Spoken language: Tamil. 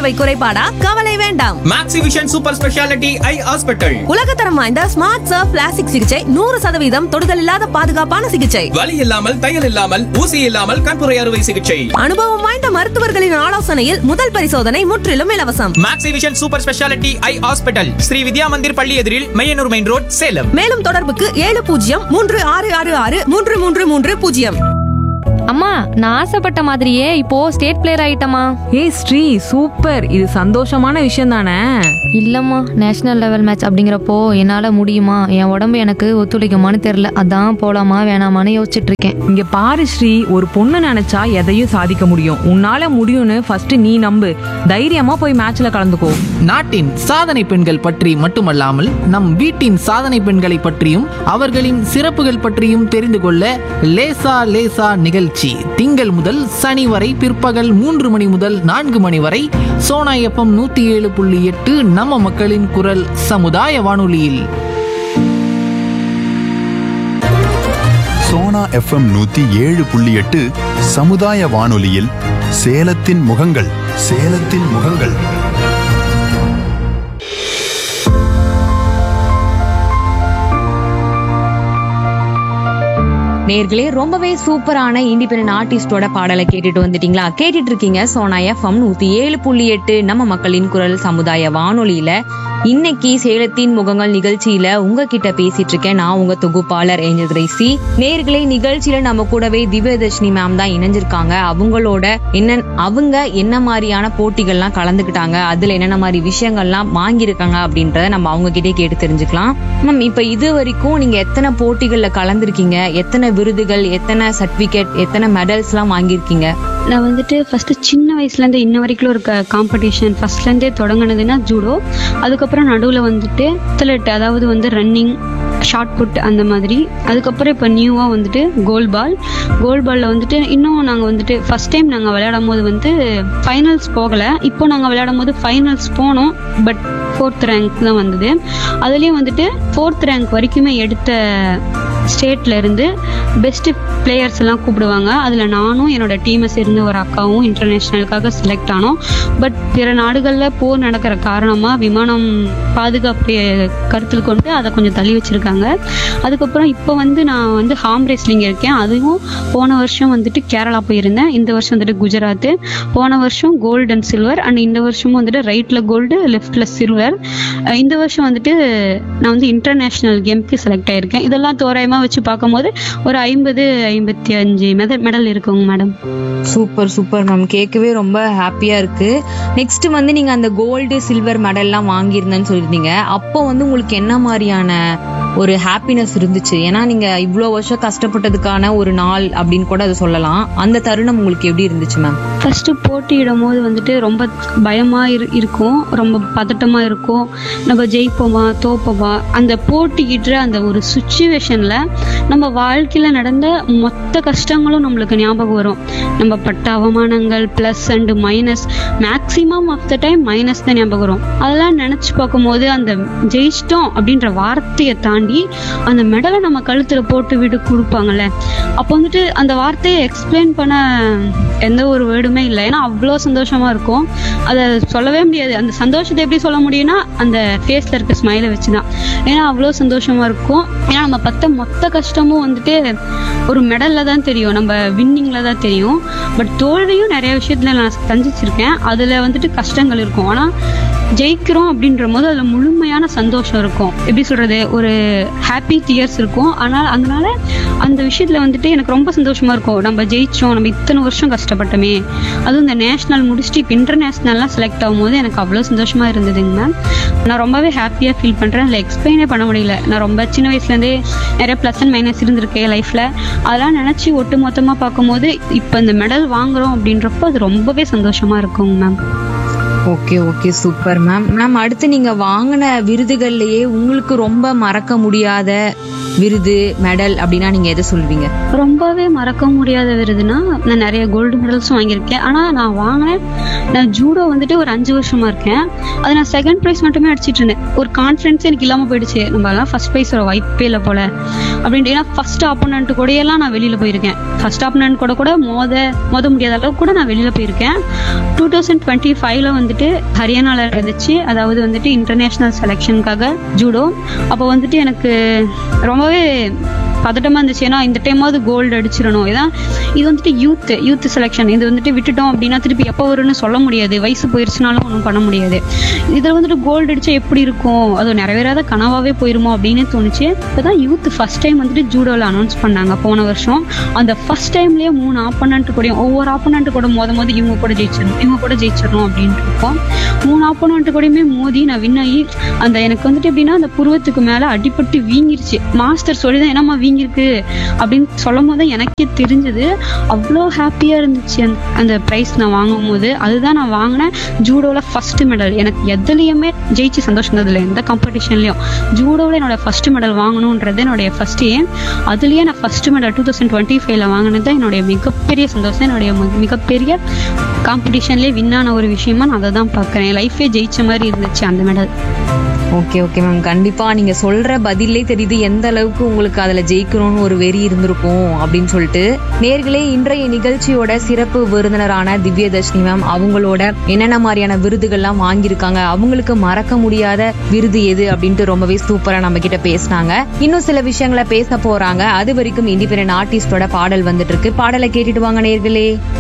பார்வை குறைபாடா கவலை வேண்டாம் Maxivision super speciality eye hospital உலகத்தரம் வாய்ந்த ஸ்மார்ட் சர்ஃப் பிளாஸ்டிக் சிகிச்சை நூறு சதவீதம் தொடுதல் இல்லாத பாதுகாப்பான சிகிச்சை வலி இல்லாமல் தையல் இல்லாமல் ஊசி இல்லாமல் கண்புரை அறுவை சிகிச்சை அனுபவம் வாய்ந்த மருத்துவர்களின் ஆலோசனையில் முதல் பரிசோதனை முற்றிலும் இலவசம் Maxivision super speciality eye hospital Sri Vidya Mandir பள்ளி எதிரில் மையனூர் மெயின் ரோட் சேலம் மேலும் தொடர்புக்கு ஏழு பூஜ்ஜியம் மூன்று ஆறு ஆறு ஆறு மூன்று மூன்று மூன்று பூஜ்ஜியம் அம்மா நான் ஆசைப்பட்ட மாதிரியே இப்போ ஸ்டேட் பிளேயர் ஆயிட்டமா ஏய் ஸ்ரீ சூப்பர் இது சந்தோஷமான விஷயம் தானே இல்லம்மா நேஷனல் லெவல் மேட்ச் அப்படிங்கிறப்போ என்னால முடியுமா என் உடம்பு எனக்கு ஒத்துழைக்குமான்னு தெரியல அதான் போலாமா வேணாமான்னு யோசிச்சுட்டு இருக்கேன் இங்க பாரு ஸ்ரீ ஒரு பொண்ணு நினைச்சா எதையும் சாதிக்க முடியும் உன்னால முடியும்னு ஃபர்ஸ்ட் நீ நம்பு தைரியமா போய் மேட்ச்ல கலந்துக்கோ நாட்டின் சாதனை பெண்கள் பற்றி மட்டுமல்லாமல் நம் வீட்டின் சாதனை பெண்களை பற்றியும் அவர்களின் சிறப்புகள் பற்றியும் தெரிந்து கொள்ள லேசா லேசா நிகழ்ச்சி திங்கள் முதல் சனி வரை பிற்பகல் மூன்று மணி முதல் நான்கு மணி வரை சோனா எஃப்எம் நூத்தி ஏழு புள்ளி எட்டு நம்ம மக்களின் குரல் சமுதாய வானொலியில் சோனா எஃப்எம் நூத்தி ஏழு புள்ளி எட்டு சமுதாய வானொலியில் சேலத்தின் முகங்கள் சேலத்தின் முகங்கள் நேர்களே ரொம்பவே சூப்பரான இண்டிபெண்டன்ட் ஆர்டிஸ்டோட பாடலை கேட்டுட்டு வந்துட்டீங்களா கேட்டுட்டு இருக்கீங்க சோனா எஃப்எம் நூத்தி ஏழு புள்ளி எட்டு நம்ம மக்களின் குரல் சமுதாய வானொலியில இன்னைக்கு சேலத்தின் முகங்கள் நிகழ்ச்சியில உங்ககிட்ட பேசிட்டு இருக்கேன் நான் உங்க தொகுப்பாளர் ஏஞ்சல் கிரேசி நேர்களே நிகழ்ச்சியில நம்ம கூடவே திவ்யதர்ஷினி மேம் தான் இணைஞ்சிருக்காங்க அவங்களோட என்ன அவங்க என்ன மாதிரியான போட்டிகள்லாம் கலந்துக்கிட்டாங்க அதுல என்னென்ன மாதிரி விஷயங்கள்லாம் வாங்கியிருக்காங்க அப்படின்றத நம்ம அவங்க கிட்டே கேட்டு தெரிஞ்சுக்கலாம் மேம் இப்ப இது வரைக்கும் நீங்க எத்தனை போட்டிகள்ல கலந்துருக்கீங்க எத்தனை விருதுகள் எத்தனை சர்டிபிகேட் எத்தனை மெடல்ஸ் எல்லாம் வாங்கியிருக்கீங்க நான் வந்துட்டு ஃபஸ்ட்டு சின்ன வயசுலேருந்து இன்ன வரைக்கும் ஒரு காம்படிஷன் ஃபஸ்ட்லேருந்தே தொடங்கினதுன்னா ஜூடோ அதுக்கப்புறம் நடுவில் வந்துட்டு அத்லெட் அதாவது வந்து ரன்னிங் ஷார்ட் புட் அந்த மாதிரி அதுக்கப்புறம் இப்போ நியூவாக வந்துட்டு கோல் பால் கோல் பாலில் வந்துட்டு இன்னும் நாங்கள் வந்துட்டு ஃபஸ்ட் டைம் நாங்கள் விளையாடும் போது வந்து ஃபைனல்ஸ் போகலை இப்போ நாங்கள் விளையாடும் போது ஃபைனல்ஸ் போனோம் பட் ஃபோர்த் ரேங்க் தான் வந்தது அதுலேயும் வந்துட்டு ஃபோர்த் ரேங்க் வரைக்குமே எடுத்த ஸ்டேட்ல இருந்து பெஸ்ட் பிளேயர்ஸ் எல்லாம் கூப்பிடுவாங்க அதில் நானும் என்னோட டீமை சேர்ந்த ஒரு அக்காவும் இன்டர்நேஷ்னலுக்காக செலக்ட் ஆனோம் பட் பிற நாடுகளில் போர் நடக்கிற காரணமாக விமானம் பாதுகாப்பை கருத்தில் கொண்டு அதை கொஞ்சம் தள்ளி வச்சிருக்காங்க அதுக்கப்புறம் இப்போ வந்து நான் வந்து ஹார்ம் ரேஸ்லிங் இருக்கேன் அதுவும் போன வருஷம் வந்துட்டு கேரளா போயிருந்தேன் இந்த வருஷம் வந்துட்டு குஜராத் போன வருஷம் கோல்டு அண்ட் சில்வர் அண்ட் இந்த வருஷமும் வந்துட்டு ரைட்டில் கோல்டு லெஃப்டில் சில்வர் இந்த வருஷம் வந்துட்டு நான் வந்து இன்டர்நேஷ்னல் கேம்க்கு செலக்ட் ஆயிருக்கேன் இதெல்லாம் தோராயமாக வச்சு பார்க்கும்போது ஒரு ஐம்பது ஐம்பத்தி அஞ்சு மெடல் மெடல் இருக்குங்க மேடம் சூப்பர் சூப்பர் மேம் கேட்கவே ரொம்ப ஹாப்பியா இருக்கு நெக்ஸ்ட் வந்து நீங்க அந்த கோல்டு சில்வர் மெடல்லாம் வாங்கியிருந்தேன்னு சொல்லியிருந்தீங்க அப்போ வந்து உங்களுக்கு என்ன மாதிரியான ஒரு ஹாப்பினஸ் இருந்துச்சு ஏன்னா நீங்க இவ்வளோ வருஷம் கஷ்டப்பட்டதுக்கான ஒரு நாள் அப்படின்னு கூட அதை சொல்லலாம் அந்த தருணம் உங்களுக்கு எப்படி இருந்துச்சு மேம் ஃபர்ஸ்ட் போட்டியிடும் போது வந்துட்டு ரொம்ப பயமா இரு இருக்கும் ரொம்ப பதட்டமா இருக்கும் நம்ம ஜெயிப்போமா தோப்போமா அந்த போட்டியிடுற அந்த ஒரு சுச்சுவேஷன்ல நம்ம வாழ்க்கையில நடந்த மொத்த கஷ்டங்களும் நம்மளுக்கு ஞாபகம் வரும் நம்ம பட்ட அவமானங்கள் plus and minus maximum of the time minus தான் ஞாபகம் வரும் அதெல்லாம் நினைச்சு பார்க்கும்போது அந்த ஜெயிச்சிட்டோம் அப்படின்ற வார்த்தையை தாண்டி அந்த மெடலை நம்ம கழுத்துல போட்டு விட்டு கொடுப்பாங்கல்ல அப்போ வந்துட்டு அந்த வார்த்தையை எக்ஸ்பிளைன் பண்ண எந்த ஒரு வேர்டுமே இல்லை ஏன்னா அவ்வளோ சந்தோஷமா இருக்கும் அதை சொல்லவே முடியாது அந்த சந்தோஷத்தை எப்படி சொல்ல முடியும்னா அந்த ஃபேஸ்ல இருக்க ஸ்மைலை வச்சு தான் ஏன்னா அவ்வளோ சந்தோஷமா இருக்கும் ஏன்னா நம்ம பத்த மொத்த கஷ்டமும் வந்துட்டு ஒரு மெடல்ல தான் தெரியும் நம்ம வின்னிங்ல தான் தெரியும் பட் தோல்வியும் நிறைய விஷயத்துல நான் சந்திச்சிருக்கேன் அதுல வந்துட்டு கஷ்டங்கள் இருக்கும் ஆனா ஜெயிக்கிறோம் அப்படின்ற போது அதில் முழுமையான சந்தோஷம் இருக்கும் எப்படி சொல்றது ஒரு ஹாப்பி டியர்ஸ் இருக்கும் ஆனால் அதனால அந்த விஷயத்துல வந்துட்டு எனக்கு ரொம்ப சந்தோஷமா இருக்கும் நம்ம ஜெயிச்சோம் நம்ம இத்தனை வருஷம் கஷ்டப்பட்டோமே அதுவும் இந்த நேஷனல் முடிச்சுட்டு இப்போ இன்டர்நேஷ்னல்லாம் செலக்ட் ஆகும்போது எனக்கு அவ்வளோ சந்தோஷமா இருந்ததுங்க மேம் நான் ரொம்பவே ஹாப்பியாக ஃபீல் பண்ணுறேன் அதில் எக்ஸ்பிளைனே பண்ண முடியல நான் ரொம்ப சின்ன வயசுலேருந்தே நிறைய ப்ளஸ் அண்ட் மைனஸ் இருந்திருக்கேன் லைஃப்பில் அதெல்லாம் நினச்சி ஒட்டு மொத்தமாக பார்க்கும்போது இப்போ இந்த மெடல் வாங்குறோம் அப்படின்றப்போ அது ரொம்பவே சந்தோஷமா இருக்குங்க ma'am okay okay super ma'am ma'am அடுத்து நீங்க வாங்கின விருதுகள்லயே உங்களுக்கு ரொம்ப மறக்க முடியாத விருது மெடல் அப்படின்னா நீங்க எதை சொல்வீங்க ரொம்பவே மறக்க முடியாத விருதுனா நான் நிறைய கோல்டு மெடல்ஸும் வாங்கியிருக்கேன் ஆனால் நான் வாங்கினேன் நான் ஜூடோ வந்துட்டு ஒரு அஞ்சு வருஷமா இருக்கேன் அது நான் செகண்ட் ப்ரைஸ் மட்டுமே அடிச்சிட்டு இருந்தேன் ஒரு கான்ஃபிடன்ஸ் எனக்கு இல்லாமல் போயிடுச்சு நம்ம எல்லாம் ஃபர்ஸ்ட் ப்ரைஸ் ஒரு வாய்ப்பே இல்லை போல அப்படின்ட்டு ஏன்னா ஃபர்ஸ்ட் ஆப்போனண்ட் கூட எல்லாம் நான் வெளியில போயிருக்கேன் ஃபர்ஸ்ட் ஆப்போனண்ட் கூட கூட மோத மோத முடியாத அளவுக்கு கூட நான் வெளியில போயிருக்கேன் டூ தௌசண்ட் டுவெண்ட்டி ஃபைவ்ல வந்துட்டு ஹரியானால இருந்துச்சு அதாவது வந்துட்டு இன்டர்நேஷ்னல் செலெக்ஷனுக்காக ஜூடோ அப்போ வந்துட்டு எனக்கு ரொம்பவே பதட்டமா இருந்துச்சு ஏன்னா இந்த டைமாவது கோல்டு அடிச்சிடணும் ஏன்னா இது வந்துட்டு யூத் யூத் செலெக்ஷன் இது வந்துட்டு விட்டுட்டோம் அப்படின்னா திருப்பி எப்போ வரும்னு சொல்ல முடியாது வயசு போயிருச்சுனாலும் ஒன்றும் பண்ண முடியாது இதில் வந்துட்டு கோல்டு அடிச்சா எப்படி இருக்கும் அது நிறைவேறாத கனவாவே போயிருமோ அப்படின்னு தோணுச்சு இப்போதான் யூத் ஃபர்ஸ்ட் டைம் வந்துட்டு ஜூடோவில் அனௌன்ஸ் பண்ணாங்க போன வருஷம் அந்த ஃபர்ஸ்ட் டைம்லயே மூணு ஆப்போனண்ட் கூடயும் ஒவ்வொரு ஆப்போனண்ட் கூட மோத மோதி இவங்க கூட ஜெயிச்சிடணும் இவங்க கூட ஜெயிச்சிடணும் அப்படின்ட்டு இருக்கோம் மூணு ஆப்போனண்ட் கூடயுமே மோதி நான் வின் ஆகி அந்த எனக்கு வந்துட்டு எப்படின்னா அந்த புருவத்துக்கு மேல அடிபட்டு வீங்கிருச்சு மாஸ்டர் சொல்லி தான் என்னம்மா வீங்கிருக்கு அப்படின்னு சொல்லும் போது தான் எனக்கே தெரிஞ்சது அவ்வளோ ஹாப்பியா இருந்துச்சு அந்த அந்த ப்ரைஸ் நான் வாங்கும் போது அதுதான் நான் வாங்கினேன் ஜூடோவில் ஃபர்ஸ்ட் மெடல் எனக்கு எதுலேயுமே ஜெயிச்சு சந்தோஷம் இருந்ததில்ல எந்த காம்படிஷன்லையும் ஜூடோவில் என்னோட ஃபர்ஸ்ட் மெடல் வாங்கணுன்றது என்னுடைய ஃபர்ஸ்ட் ஏம் அதுலேயே நான் first medal two thousand twenty ஃபைவ்ல வாங்கினது தான் என்னுடைய மிகப்பெரிய சந்தோஷம் என்னுடைய மி- மிகப்பெரிய காம்படிஷன்லேயே வின் ஆன ஒரு விஷயமா நான் அதை தான் பார்க்குறேன் லைஃபே ஜெயிச்ச மாதிரி இருந்துச்சு அந்த மெடல் ஓகே ஓகே மேம் கண்டிப்பா நீங்க சொல்ற பதிலே தெரியுது எந்த அளவுக்கு உங்களுக்கு அதுல ஜெயிக்கணும்னு ஒரு வெறி இருந்திருக்கும் அப்படின்னு சொல்லிட்டு நேர்களே இன்றைய நிகழ்ச்சியோட சிறப்பு விருந்தினரான திவ்யதர்ஷினி மேம் அவங்களோட என்னென்ன மாதிரியான விருதுகள்லாம் வாங்கியிருக்காங்க அவங்களுக்கு மறக்க முடியாத விருது எது அப்படின்ட்டு ரொம்பவே சூப்பரா நம்ம கிட்ட பேசினாங்க இன்னும் சில விஷயங்களை பேச போறாங்க அது வரைக்கும் இண்டிபெண்டன்ட் ஆர்டிஸ்டோட பாடல் வந்துட்டு இருக்கு பாடலை கேட்டுட்டு வாங்க நேர்களே